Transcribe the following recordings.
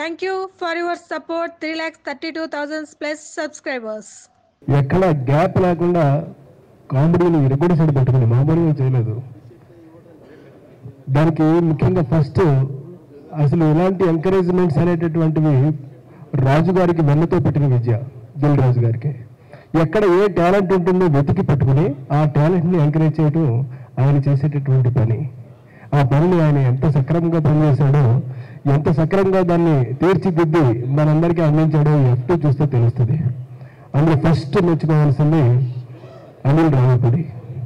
Thank you for your support. 3 lakhs 32,000 plus subscribers. ఎక్కడ gap లేకుండా కామెడీని ఇరగొడి సైడ్ పెట్టుకుని మామూలుగా చేయలేదు దానికి ముఖ్యంగా ఫస్ట్ అసలు ఇలాంటి ఎంకరేజ్మెంట్స్ అనేటటువంటివి రాజు గారికి వెన్నతో పెట్టిన విద్య దిల్ రాజు గారికి ఎక్కడ ఏ టాలెంట్ ఉంటుందో వెతికి పట్టుకుని ఆ టాలెంట్ని ఎంకరేజ్ చేయడం ఆయన చేసేటటువంటి పని ఆ పనిని ఆయన ఎంత సక్రమంగా పనిచేశాడో ఎంత సక్రమంగా దాన్ని తీర్చిదిద్ది మనందరికీ అందించాడో ఎఫ్ చూస్తే తెలుస్తుంది అందులో ఫస్ట్ మెచ్చుకోవాల్సింది అనిల్ రావిపూడి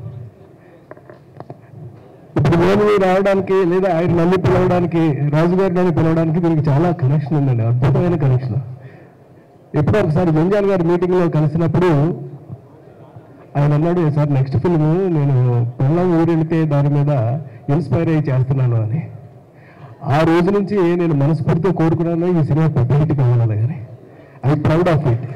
ఇప్పుడు నేను రావడానికి లేదా ఆయన నన్ను పిలవడానికి రాజుగారి నన్ను పిలవడానికి దీనికి చాలా కనెక్షన్ ఉందండి అద్భుతమైన కనెక్షన్ ఎప్పుడో ఒకసారి జంజాల్ గారి మీటింగ్లో కలిసినప్పుడు ఆయన అన్నాడు సార్ నెక్స్ట్ ఫిల్మ్ నేను పిల్లం ఊరెళ్తే దాని మీద ఇన్స్పైర్ అయ్యి చేస్తున్నాను అని ఆ రోజు నుంచి నేను మనస్ఫూర్తిగా కోరుకున్నాను ఈ సినిమా పెద్ద హిట్ కావాలని కానీ I proud of it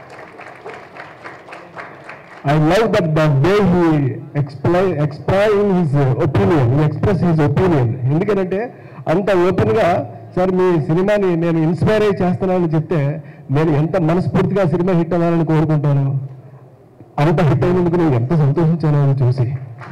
I love that the way he explain explain his opinion, he express his opinion. ఎందుకంటే అంత ఓపెన్ గా సార్ మీ సినిమాని నేను ఇన్స్పైర్ అయ్యి చేస్తున్నానని చెప్తే నేను ఎంత మనస్ఫూర్తిగా సినిమా హిట్ అవ్వాలని కోరుకుంటాను అంత హిట్ అయినందుకు నేను ఎంత సంతోషించాను అని చూసి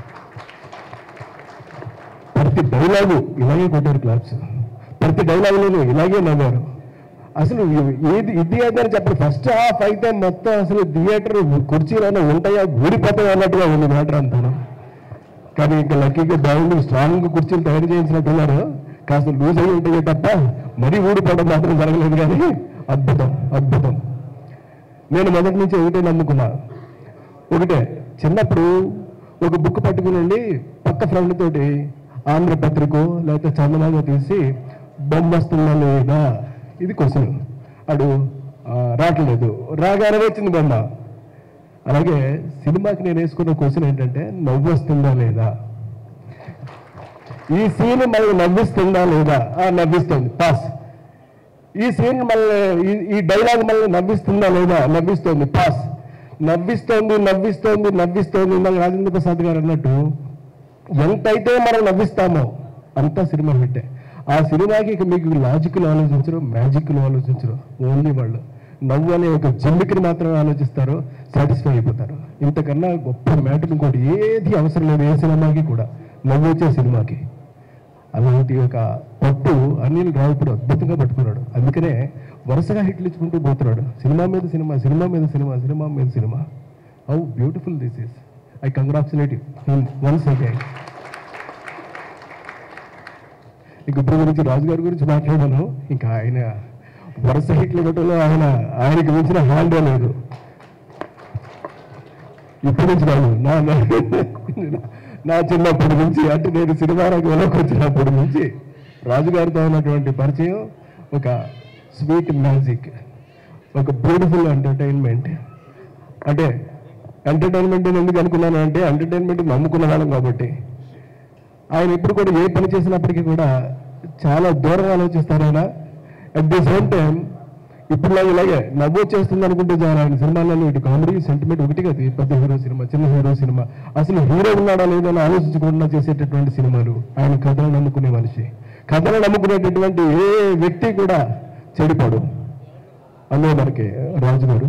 ప్రతి డైలాగు ఇలాగే కొట్టారు క్లాప్స్ ప్రతి డైలాగులోనూ ఇలాగే నవ్వారు అసలు ఏది ఇది అని చెప్పండి ఫస్ట్ హాఫ్ అయితే మొత్తం అసలు థియేటర్ కుర్చీలోనే ఉంటాయా ఊడిపోతాయి అన్నట్టుగా ఉంది మ్యాటర్ అంతాను కానీ ఇంకా లక్కీగా బాగుంది స్ట్రాంగ్ కుర్చీలు తయారు చేయించినట్టున్నారు కాస్త లూజ్ అయి ఉంటాయి తప్ప మరీ ఊడిపోవడం మాత్రం జరగలేదు కానీ అద్భుతం అద్భుతం నేను మొదటి నుంచి ఒకటే నమ్ముకున్నా ఒకటే చిన్నప్పుడు ఒక బుక్ పట్టుకుని వెళ్ళి పక్క ఫ్రెండ్ తోటి ఆంధ్రపత్రికో లేకపోతే చందనాగా తీసి బొమ్మ వస్తుందా లేదా ఇది క్వశ్చన్ అడు ఆ, రావట్లేదు రాగానే వచ్చింది బొమ్మ అలాగే సినిమాకి నేను వేసుకున్న క్వశ్చన్ ఏంటంటే నవ్వు వస్తుందా లేదా ఈ సీన్ మళ్ళీ నవ్విస్తుందా లేదా ఆ, నవ్విస్తుంది పాస్ ఈ సీన్ మళ్ళీ ఈ- ఈ డైలాగ్ మళ్ళీ నవ్విస్తుందా లేదా నవ్విస్తోంది పాస్ నవ్విస్తోంది నవ్విస్తోంది నవ్విస్తోంది ఇందాక రాజేంద్ర ప్రసాద్ గారు అన్నట్టు ఎంతైతే మనం నవ్విస్తామో అంతా సినిమా హిట్టే ఆ సినిమాకి ఇక మీకు లాజిక్లు ఆలోచించరు మ్యాజిక్లు ఆలోచించరు ఓన్లీ వాళ్ళు నవ్వు అనే ఒక జిమ్మికిని మాత్రమే ఆలోచిస్తారు సాటిస్ఫై అయిపోతారు ఇంతకన్నా గొప్ప మ్యాటర్ ఇంకోటి ఏది అవసరం లేదు ఏ సినిమాకి కూడా నవ్వు వచ్చే సినిమాకి అలాంటి ఒక పట్టు అనిల్ రావుపూడి అద్భుతంగా పట్టుకున్నాడు అందుకనే వరుసగా హిట్లు ఇచ్చుకుంటూ పోతున్నాడు సినిమా మీద సినిమా సినిమా మీద సినిమా సినిమా మీద సినిమా how beautiful this is I congratulate once again ఇంక ఇప్పుడు గురించి రాజు గారి గురించి మాట్లాడాను ఇంకా ఆయన వరుస హిట్లు ఇవ్వటంలో ఆయన ఆయనకి మించిన హ్యాండ్ లేదు ఇప్పటి నుంచి కాదు నా నా- నా చిన్నప్పటి నుంచి అంటే నేను సినిమా రంగంలోకి వచ్చినప్పటి నుంచి రాజుగారితో ఉన్నటువంటి పరిచయం ఒక స్వీట్ మ్యాజిక్ ఒక బ్యూటిఫుల్ ఎంటర్టైన్మెంట్ అంటే ఎంటర్టైన్మెంట్ ఎందుకు అనుకున్నాను అంటే ఎంటర్టైన్మెంట్ నమ్ముకున్న వాళ్ళం కాబట్టి ఆయన ఎప్పుడు కూడా ఏ పని చేసినప్పటికీ కూడా చాలా దూరం ఆలోచిస్తారు ఆయన అట్ ది సేమ్ టైం ఇప్పుడు ఇలాగే నవ్వు వచ్చేస్తుంది అనుకుంటే చాలు ఆయన సినిమాలలో ఇటు కామెడీ సెంటిమెంట్ ఒకటి కదా పెద్ద హీరో సినిమా చిన్న హీరో సినిమా అసలు హీరో ఉన్నాడా లేదో అని ఆలోచించకుండా చేసేటటువంటి సినిమాలు ఆయన కథలు నమ్ముకునే మనిషి కథలు నమ్ముకునేటటువంటి ఏ వ్యక్తి కూడా చెడిపోడు అందులో మనకి రాజు గారు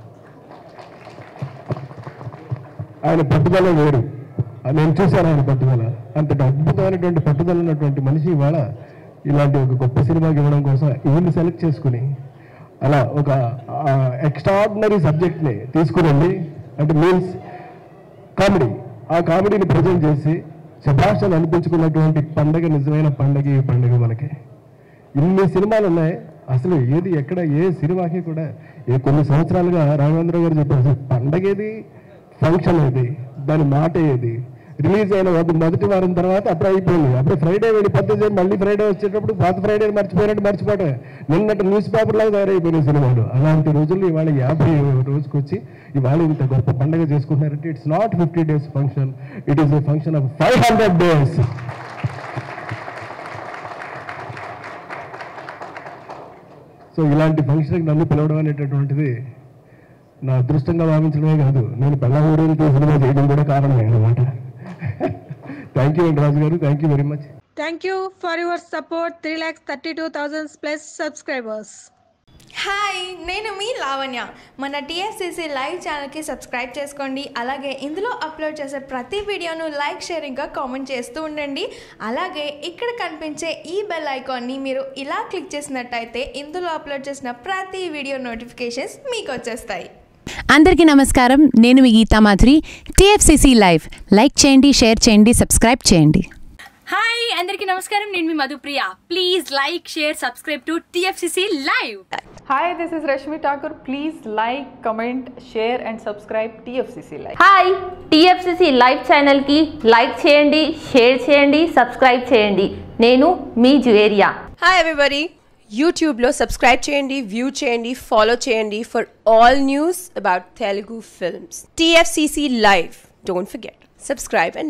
ఆయన పట్టుదల వేరు నేను చూశాను ఆయన పట్టుదల అంతటి అద్భుతమైనటువంటి పట్టుదల ఉన్నటువంటి మనిషి ఇవాళ ఇలాంటి ఒక గొప్ప సినిమాకి ఇవ్వడం కోసం ఈయన్ని సెలెక్ట్ చేసుకుని అలా ఒక ఎక్స్ట్రాడినరీ సబ్జెక్ట్ని తీసుకురండి అంటే మీన్స్ కామెడీ ఆ కామెడీని ప్రజెంట్ చేసి శభాషలు అనిపించుకున్నటువంటి పండగ నిజమైన పండగ ఈ పండగ మనకి ఇన్ని సినిమాలు ఉన్నాయి అసలు ఏది ఎక్కడ ఏ సినిమాకి కూడా ఏ కొన్ని సంవత్సరాలుగా రాఘవేంద్ర గారు చెప్పారు అసలు పండగ ఏది ఫంక్షన్ ఏది దాని మాట ఏది రిలీజ్ అయిన ఒక మొదటి వారం తర్వాత అప్పుడు అయిపోయింది అప్పుడు ఫ్రైడే వెళ్ళి పద్ధతి మళ్ళీ ఫ్రైడే వచ్చేటప్పుడు పాత ఫ్రైడే మర్చిపోయినట్టు మర్చిపోవటం నిన్నటి న్యూస్ పేపర్ లాగా తయారైపోయినాయి సినిమాలు అలాంటి రోజుల్లో ఇవాళ యాభై రోజుకి వచ్చి ఇవాళ ఇంత గొప్ప పండగ చేసుకుంటున్నారంటే it's not fifty days function it is a function of five hundred days so ఇలాంటి ఫంక్షన్కి నన్ను పిలవడం అనేటటువంటిది నా అదృష్టంగా భావించడమే కాదు నేను పెళ్ళ సినిమా చేయడం కూడా కారణమే అనమాట thank you Raju garu thank you very much Thank you for your support 3,32,000 plus subscribers. Hi నేను మీ లావణ్య మన టీఎఫ్సిసి లైవ్ ఛానల్కి సబ్స్క్రైబ్ చేసుకోండి అలాగే ఇందులో అప్లోడ్ చేసే ప్రతి వీడియోను లైక్ షేర్ ఇంకా కామెంట్ చేస్తూ ఉండండి అలాగే ఇక్కడ కనిపించే ఈ బెల్ ఐకాన్ని మీరు ఇలా క్లిక్ చేసినట్టయితే ఇందులో అప్లోడ్ చేసిన ప్రతి వీడియో నోటిఫికేషన్స్ మీకు వచ్చేస్తాయి అందరికీ నమస్కారం నేను మీ Geetha Madhuri TFCC live like చేయండి షేర్ చేయండి సబ్స్క్రైబ్ చేయండి హాయ్ అందరికీ నమస్కారం నేను మీ Madhupriya please like share subscribe to TFCC live Hi, this is Rashmi Thakur. Please like, comment, share, and subscribe TFCC Live. Hi TFCC live ఛానల్కి లైక్ చేయండి షేర్ చేయండి సబ్స్క్రైబ్ చేయండి నేను మీ జువేరియా హాయ్ ఎవ్రీబడి యూట్యూబ్లో సబ్స్క్రైబ్ చేయండి వ్యూ చేయండి ఫాలో చేయండి for all news about Telugu films TFCC live don't forget subscribe and